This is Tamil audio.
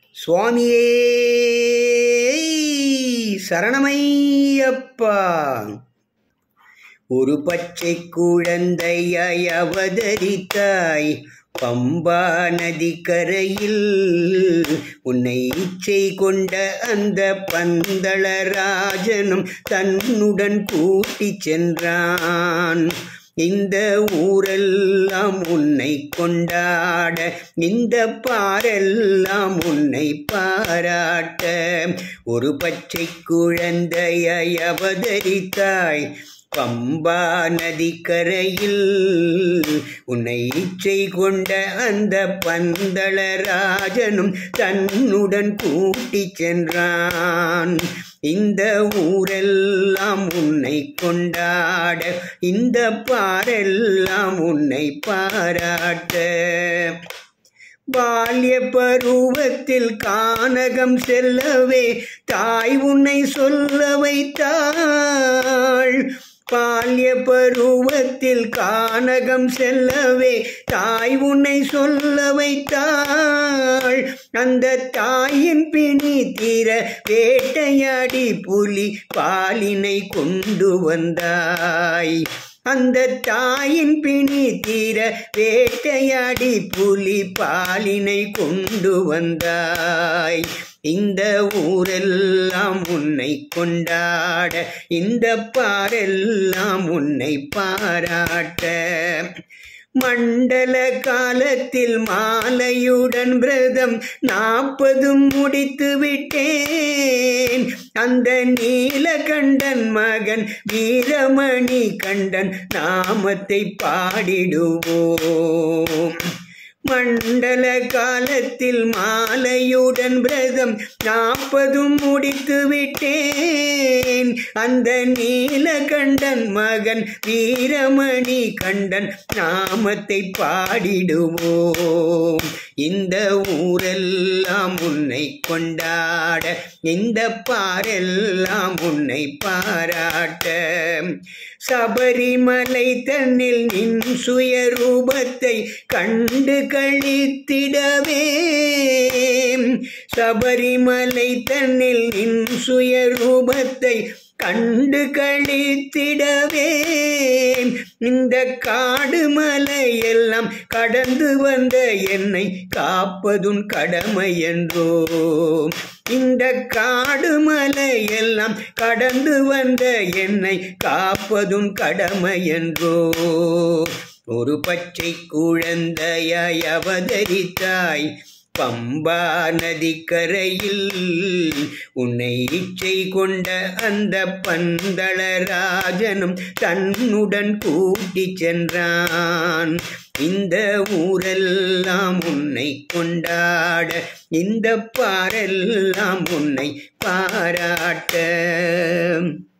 சுவாமியே சரணமையப்பா ஒரு பச்சை குழந்தையாய் அவதரித்தாய் பம்பா நதிக்கரையில் உன்னை இச்சை கொண்ட அந்த பந்தளராஜனும் தன்னுடன் கூட்டிச் சென்றான் இந்த ஊரெல்லாம் உன்னை கொண்டாட இந்த பாரெல்லாம் உன்னை பாராட்ட ஒரு பச்சை குழந்தையாய் அவதரித்தாய் பம்பா நதிக்கரையில் உன்னை இச்சை கொண்ட அந்த பந்தளராஜனும் தன்னுடன் கூட்டிச் சென்றான் இந்த ஊரெல்லாம் உன்னை கொண்டாட இந்த பாரெல்லாம் உன்னை பாராட்ட பால்ய பருவத்தில் கானகம் செல்லவே தாய் உன்னை சொல்ல வைத்தாள் பால்ய பருவத்தில் கானகம் செல்லவே தாய் உன்னை சொல்ல வைத்தாள் அந்த தாயின் பிணி தீர வேட்டையாடி புலி பாலினை கொண்டு வந்தாய் அந்த தாயின் பிணி தீர வேட்டையாடி புலி பாலினை கொண்டு வந்தாய் இந்த ஊரெல்லாம் உன்னை கொண்டாட இந்த பாரெல்லாம் உன்னை பாராட்ட மண்டல காலத்தில் மாலையுடன் பிரதம் நாற்பதும் முடித்து விட்டேன் அந்த நீலகண்டன் மகன் வீரமணி கண்டன் நாமத்தை பாடிடுவோம் மண்டல காலத்தில் மாலையுடன் பிரதம் நாற்பதும் முடித்து விட்டேன் அந்த நீலகண்டன் மகன் வீரமணி கண்டன் நாமத்தை பாடிடுவோம் இந்த ஊரெல்லாம் உன்னை கொண்டாட இந்த பாரெல்லாம் உன்னை பாராட்ட சபரிமலை தன்னில் நின் சுயரூபத்தை கண்டு கழித்திடவே சபரிமலை தன்னில் நின் சுயரூபத்தை கண்டு கழித்திடவே இந்த காடு மலையெல்லாம் கடந்து வந்த என்னை காப்பதுன் கடமை என்றோ இந்த காடு மலையெல்லாம் கடந்து வந்த என்னை காப்பதும் கடமை என்றோ ஒரு பச்சை குழந்தையாய் அவதரித்தாய் பம்பா நதிக்கரையில் உன்னை இச்சை கொண்ட அந்த பந்தளராஜனும் தன்னுடன் கூட்டிச் சென்றான் இந்த ஊரெல்லாம் உன்னை கொண்டாட இந்த பாரெல்லாம் உன்னை பாராட்ட